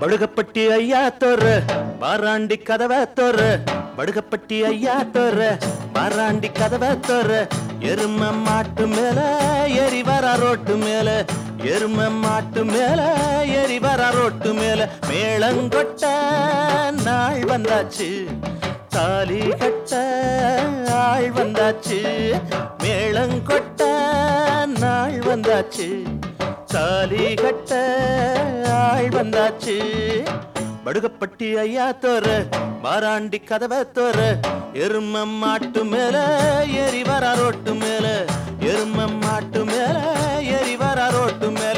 படுகப்பட்டி ஐயா தோற பாராண்டி கதவை தோற படுகப்பட்டி ஐயா தோற பாராண்டி கதவை தோற எரும மாட்டு மேல ஏறி வர ரோட்டு மேல எரும மாட்டு மேல ஏறி வர ரோட்டு மேல மேளங்கொட்ட நாள் வந்தாச்சு தாலி கட்ட ஆள் வந்தாச்சு மேளங்கொட்ட நாள் வந்தாச்சு தாலி கட்ட ஆள் வந்தாச்சு படுகப்பட்டி ஐயா தோற மாராண்டி கதவை தோற எரும மாட்டு மேல ஏறி வர ரோட்டு மேல எரும மாட்டு மேல ஏறி வர ரோட்டு மேல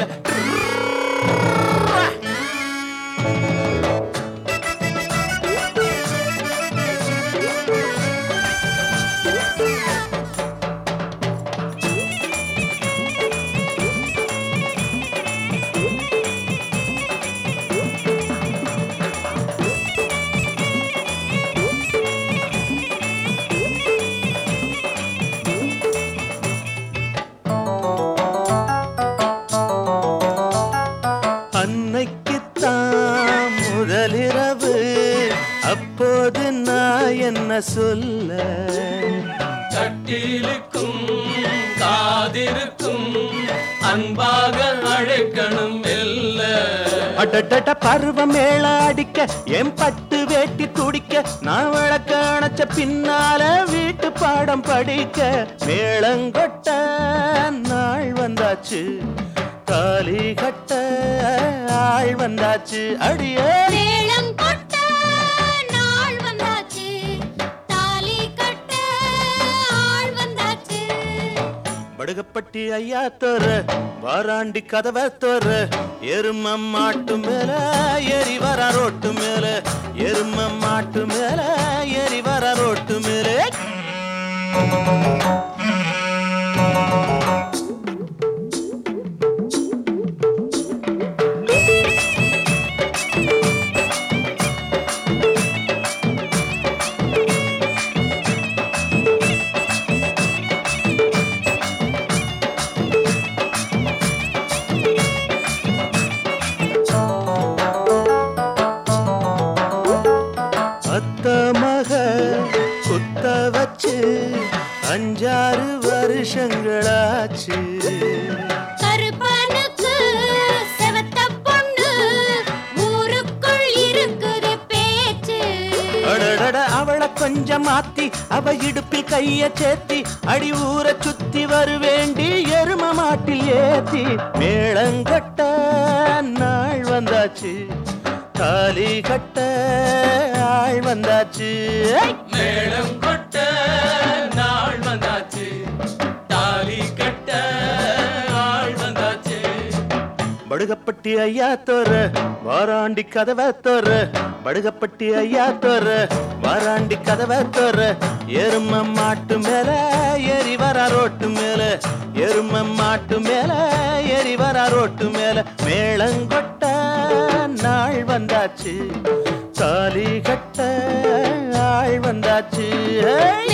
அன்னைக்குத்தான் முதலிரவு அப்போது நான் என்ன சொல்ல கட்டிலுக்கும் காதிருக்கும் அன்பாக அழைக்கணும் இல்ல அடடட பருவ மேள அடிக்க என் பட்டு வேட்டி துடிக்க நான் விளக்க அணைச்ச பின்னால வீட்டு பாடம் படிக்க மேளங்கொட்ட நாள் வந்தாச்சு தாலி கட்ட ஆள் வந்தாச்சு அடியே மேளம் கொட்ட நாள் வந்தாச்சு தாலி கட்ட ஆள் வந்தாச்சு படுகப்பட்டி ஐயா தோற வாராண்டி கதவை தோற எரும மாட்டு மேல ஏறி வர ரோட்டு மேல எரும மாட்டு மேல ஏறி வர ரோட்டு மேல அத்த மக குத்த வச்சு அஞ்சாறு வருஷங்களாச்சு கருப்பனுக்கு செவத்த பொண்ணு ஊருக்குள் இருக்குது பேச்சு அடடட அவளை கொஞ்சம் மாத்தி அவ இடுப்பில் கைய சேர்த்தி அடி ஊரை சுத்தி வருவேண்டி எரும மாட்டில் ஏத்தி மேளங்கட்ட நாள் வந்தாச்சு தாலி கட்ட ஆள் வந்தாச்சு ஐ! மேளம் கொட்ட நாள் வந்தாச்சு தாலி கட்ட ஆள் வந்தாச்சு படுகப்பட்டி ஐயா தோற வாராண்டி கதவை தோற படுகப்பட்டி ஐயா தோற வாராண்டி கதவை தோற எரும மாட்டு மேல ஏறி வர ரோட்டு மேல எரும மாட்டு மேல ஏறி வர ரோட்டு மேல மேளங்கொட்ட நாள் வந்தாச்சு தாலி கட்ட ஆள் வந்தாச்சு ஏய்!